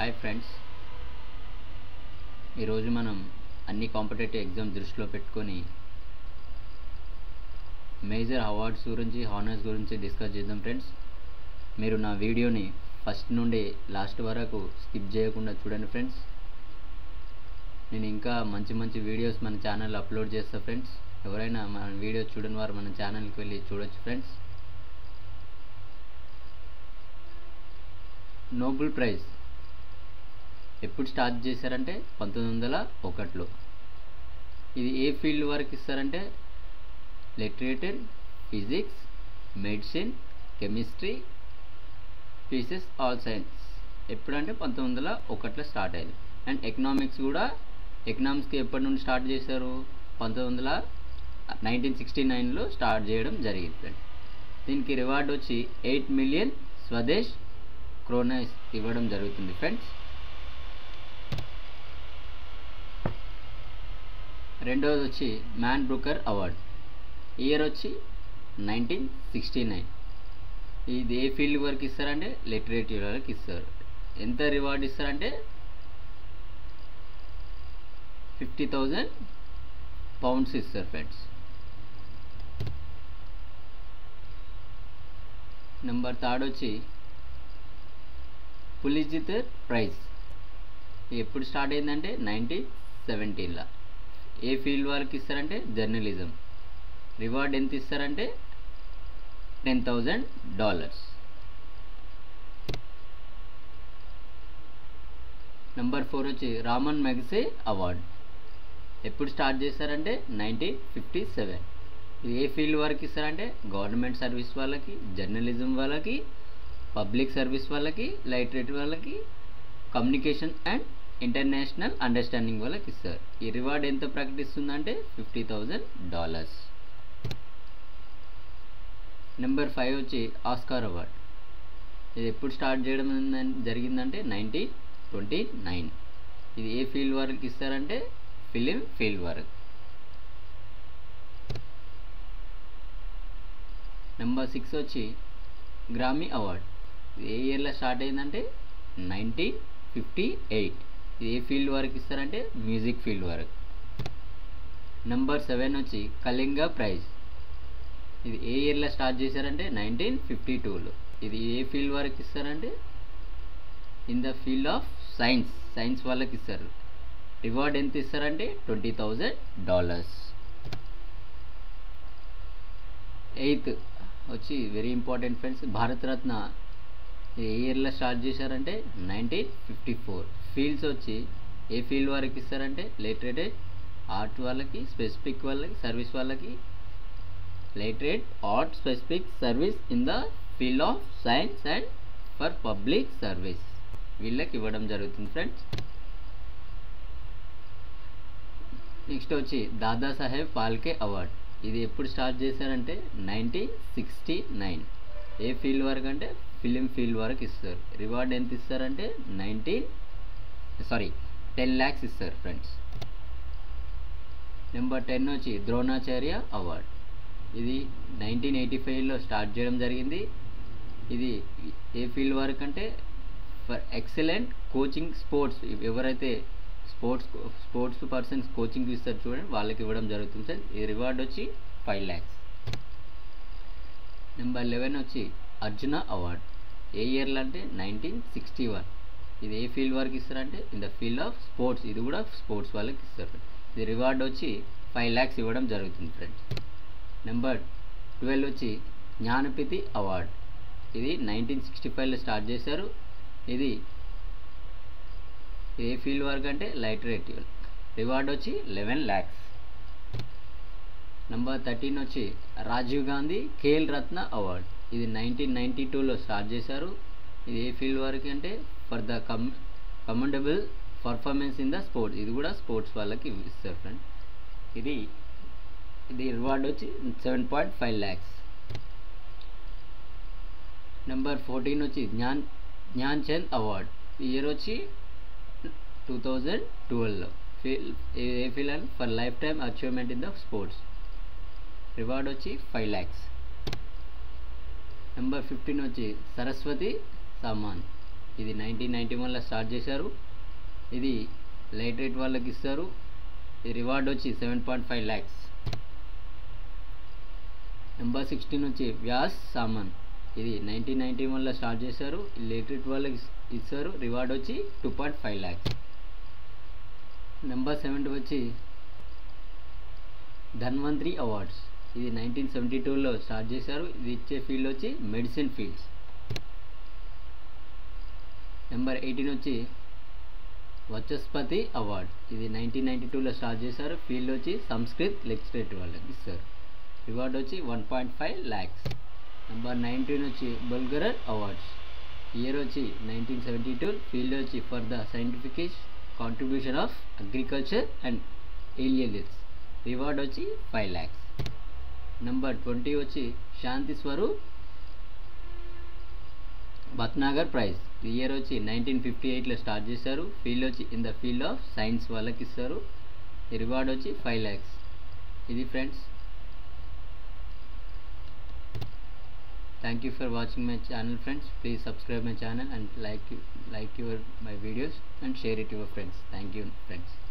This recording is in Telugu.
హాయ్ ఫ్రెండ్స్ ఈరోజు మనం అన్ని కాంపిటేటివ్ ఎగ్జామ్స్ దృష్టిలో పెట్టుకొని మేజర్ అవార్డ్స్ గురించి హానర్స్ గురించి డిస్కస్ చేద్దాం ఫ్రెండ్స్ మీరు నా వీడియోని ఫస్ట్ నుండి లాస్ట్ వరకు స్కిప్ చేయకుండా చూడండి ఫ్రెండ్స్ నేను ఇంకా మంచి మంచి వీడియోస్ మన ఛానల్ అప్లోడ్ చేస్తా ఫ్రెండ్స్ ఎవరైనా మన వీడియో చూడని వారు మన ఛానల్కి వెళ్ళి చూడొచ్చు ఫ్రెండ్స్ నోబెల్ ప్రైజ్ ఎప్పుడు స్టార్ట్ చేశారంటే పంతొమ్మిది వందల ఒకటిలో ఇది ఏ ఫీల్డ్ వరకు ఇస్తారంటే literature physics medicine chemistry physics all science ఎప్పుడంటే పంతొమ్మిది వందల ఒకటిలో స్టార్ట్ అయింది అండ్ ఎకనామిక్స్ కూడా ఎకనామిక్స్కి ఎప్పటి నుండి స్టార్ట్ చేశారు పంతొమ్మిది వందల నైన్టీన్ సిక్స్టీ నైన్లో స్టార్ట్ చేయడం జరిగింది ఫ్రెండ్ దీనికి రివార్డ్ వచ్చి ఎయిట్ మిలియన్ స్వదేశ్ క్రోనైస్ ఇవ్వడం జరుగుతుంది ఫ్రెండ్స్ రెండవది వచ్చి మ్యాన్ బ్రూకర్ అవార్డ్ ఇయర్ వచ్చి నైన్టీన్ సిక్స్టీ నైన్ ఇది ఏ ఫీల్డ్ వరకు ఇస్తారంటే లిటరేచర్ వరకు ఇస్తారు ఎంత రివార్డ్ ఇస్తారంటే ఫిఫ్టీ థౌజండ్ పౌండ్స్ ఇస్తారు ఫ్రెండ్స్ నెంబర్ థర్డ్ వచ్చి పులిజితర్ ప్రైజ్ ఎప్పుడు స్టార్ట్ అయిందంటే నైన్టీన్ సెవెంటీన్లో ఏ ఫీల్డ్ వాళ్ళకి ఇస్తారంటే జర్నలిజం రివార్డ్ ఎంత ఇస్తారంటే ten thousand dollars number four వచ్చి రామన్ మెగసే అవార్డ్ ఎప్పుడు స్టార్ట్ చేశారంటే నైన్టీన్ ఫిఫ్టీ సెవెన్ ఇది ఏ ఫీల్డ్ వరకు ఇస్తారంటే గవర్నమెంట్ సర్వీస్ వాళ్ళకి జర్నలిజం వాళ్ళకి పబ్లిక్ సర్వీస్ వాళ్ళకి లైటరేట్ వాళ్ళకి కమ్యూనికేషన్ అండ్ ఇంటర్నేషనల్ అండర్స్టాండింగ్ వాళ్ళకి ఇస్తారు ఈ రివార్డ్ ఎంత ప్రకటిస్తుందంటే fifty thousand dollars number five వచ్చి ఆస్కార్ అవార్డ్ ఇది ఎప్పుడు స్టార్ట్ చేయడం జరిగిందంటే నైన్టీన్ ట్వంటీ నైన్ ఇది ఏ ఫీల్డ్ వరకు ఇస్తారంటే ఫిలిం ఫీల్డ్ వరకు నెంబర్ సిక్స్ వచ్చి గ్రామీ అవార్డ్ ఇది ఏ ఇయర్లో స్టార్ట్ అయిందంటే నైన్టీన్ ఫిఫ్టీ ఎయిట్ ఇది ఏ ఫీల్డ్ వరకు ఇస్తారంటే మ్యూజిక్ ఫీల్డ్ వరకు నెంబర్ సెవెన్ వచ్చి కళింగ ప్రైజ్ ఇది ఏ ఇయర్లో స్టార్ట్ చేశారంటే నైన్టీన్ ఫిఫ్టీ టూలో ఇది ఏ ఫీల్డ్ వరకు ఇస్తారంటే in the field of science science వాళ్ళకి ఇస్తారు రివార్డ్ ఎంత ఇస్తారంటే ట్వంటీ థౌజండ్ డాలర్స్ ఎయిత్ వచ్చి వెరీ ఇంపార్టెంట్ ఫ్రెండ్స్ భారతరత్న ఏ ఇయర్లో స్టార్ట్ చేశారంటే నైన్టీన్ ఫిఫ్టీ ఫోర్ ఫీల్డ్స్ వచ్చి ఏ ఫీల్డ్ వరకు ఇస్తారంటే లిటరేట్ ఆర్ట్ వాళ్ళకి స్పెసిఫిక్ వాళ్ళకి సర్వీస్ వాళ్ళకి literate art specific service in the field of science and for public service వీళ్ళకి ఇవ్వడం జరుగుతుంది ఫ్రెండ్స్ నెక్స్ట్ వచ్చి దాదాసాహెబ్ ఫాల్కే అవార్డ్ ఇది ఎప్పుడు స్టార్ట్ చేశారంటే నైన్టీన్ సిక్స్టీ నైన్ ఏ ఫీల్డ్ వరకు అంటే ఫిలిం ఫీల్డ్ వరకు ఇస్తారు రివార్డ్ ఎంత ఇస్తారంటే నైన్టీన్ సారీ టెన్ ల్యాక్స్ ఇస్తారు ఫ్రెండ్స్ నెంబర్ టెన్ వచ్చి ద్రోణాచార్య అవార్డ్ ఇది నైన్టీన్ ఎయిటీ ఫైవ్లో స్టార్ట్ చేయడం జరిగింది ఇది ఏ ఫీల్డ్ వరకు అంటే ఫర్ ఎక్సలెంట్ కోచింగ్ స్పోర్ట్స్ ఎవరైతే స్పోర్ట్స్ స్పోర్ట్స్ పర్సన్స్ కోచింగ్ ఇస్తారు చూడండి వాళ్ళకి ఇవ్వడం జరుగుతుంది సార్ ఈ రివార్డ్ వచ్చి ఫైవ్ ల్యాక్స్ నెంబర్ లెవెన్ వచ్చి అర్జున అవార్డ్ ఏ ఇయర్లో అంటే నైన్టీన్ సిక్స్టీ వన్ ఇది ఏ ఫీల్డ్ వరకు ఇస్తారంటే in the field of sports ఇది కూడా స్పోర్ట్స్ వాళ్ళకి ఇస్తారు ఇది రివార్డ్ వచ్చి ఫైవ్ ల్యాక్స్ ఇవ్వడం జరుగుతుంది ఫ్రెండ్స్ నెంబర్ ట్వెల్వ్ వచ్చి జ్ఞానపితి అవార్డ్ ఇది నైన్టీన్ సిక్స్టీ ఫైవ్లో స్టార్ట్ చేశారు ఇది ఏ ఫీల్డ్ వరకు అంటే లైటరేటివ్ రివార్డ్ వచ్చి లెవెన్ ల్యాక్స్ నెంబర్ థర్టీన్ వచ్చి రాజీవ్ గాంధీ ఖేల్ రత్న అవార్డ్ ఇది నైన్టీన్ నైంటీ టూలో స్టార్ట్ చేశారు ఇది ఏ ఫీల్డ్ వరకు అంటే for the com commendable performance in the sports ఇది కూడా స్పోర్ట్స్ వాళ్ళకి ఇస్తారు ఫ్రెండ్ ఇది ఇది రివార్డ్ వచ్చి seven point five lakhs number fourteen వచ్చి జ్ఞాన్ జ్ఞాన్ చంద్ అవార్డ్ ఇయర్ వచ్చి టూ థౌజండ్ ట్వెల్వ్లో ఫీల్ ఏ field and for life time achievement in the sports reward వచ్చి ఫైవ్ ల్యాక్స్ నెంబర్ ఫిఫ్టీన్ వచ్చి సరస్వతి సామాన్ ఇది నైన్టీన్ నైంటీ వన్లో స్టార్ట్ చేశారు ఇది లైట్ రేట్ వాళ్ళకి ఇస్తారు ఈ రివార్డ్ వచ్చి seven point five lakhs number sixteen వచ్చి వ్యాస్ సామాన్ ఇది నైన్టీన్ నైంటీ వన్లో స్టార్ట్ చేశారు లైట్ రేట్ వాళ్ళకి ఇస్- ఇస్తారు రివార్డ్ వచ్చి two point five lakhs number seventy వచ్చి ధన్వంతరి అవార్డ్స్ ఇది నైన్టీన్ సెవెంటీ టూలో స్టార్ట్ చేశారు ఇది ఇచ్చే ఫీల్డ్ వచ్చి మెడిసిన్ ఫీల్డ్స్ నెంబర్ ఎయిటీన్ వచ్చి వచస్పతి అవార్డ్ ఇది నైన్టీన్ నైంటీ టూలో స్టార్ట్ చేశారు ఫీల్డ్ వచ్చి సంస్కృత్ లెక్చరేట్ వాళ్ళకి ఇస్తారు రివార్డ్ వచ్చి one point five lakhs number nineteen వచ్చి బుల్గరర్ అవార్డ్స్ ఇయర్ వచ్చి నైన్టీన్ సెవెంటీ టూ ఫీల్డ్ వచ్చి for the scientific contribution of agriculture and aliens reward వచ్చి ఫైవ్ ల్యాక్స్ నెంబర్ ట్వంటీ వచ్చి శాంతి స్వరూప్ భత్నాగర్ ప్రైజ్ ఈ ఇయర్ వచ్చి నైన్టీన్ ఫిఫ్టీ ఎయిట్లో స్టార్ట్ చేశారు ఫీల్డ్ వచ్చి in the field of science వాళ్ళకి ఇస్తారు ఈ రివార్డ్ వచ్చి ఫైవ్ ల్యాక్స్ ఇది friends thank you for watching my channel friends please subscribe my channel and like like your my videos and share it to your friends thank you friends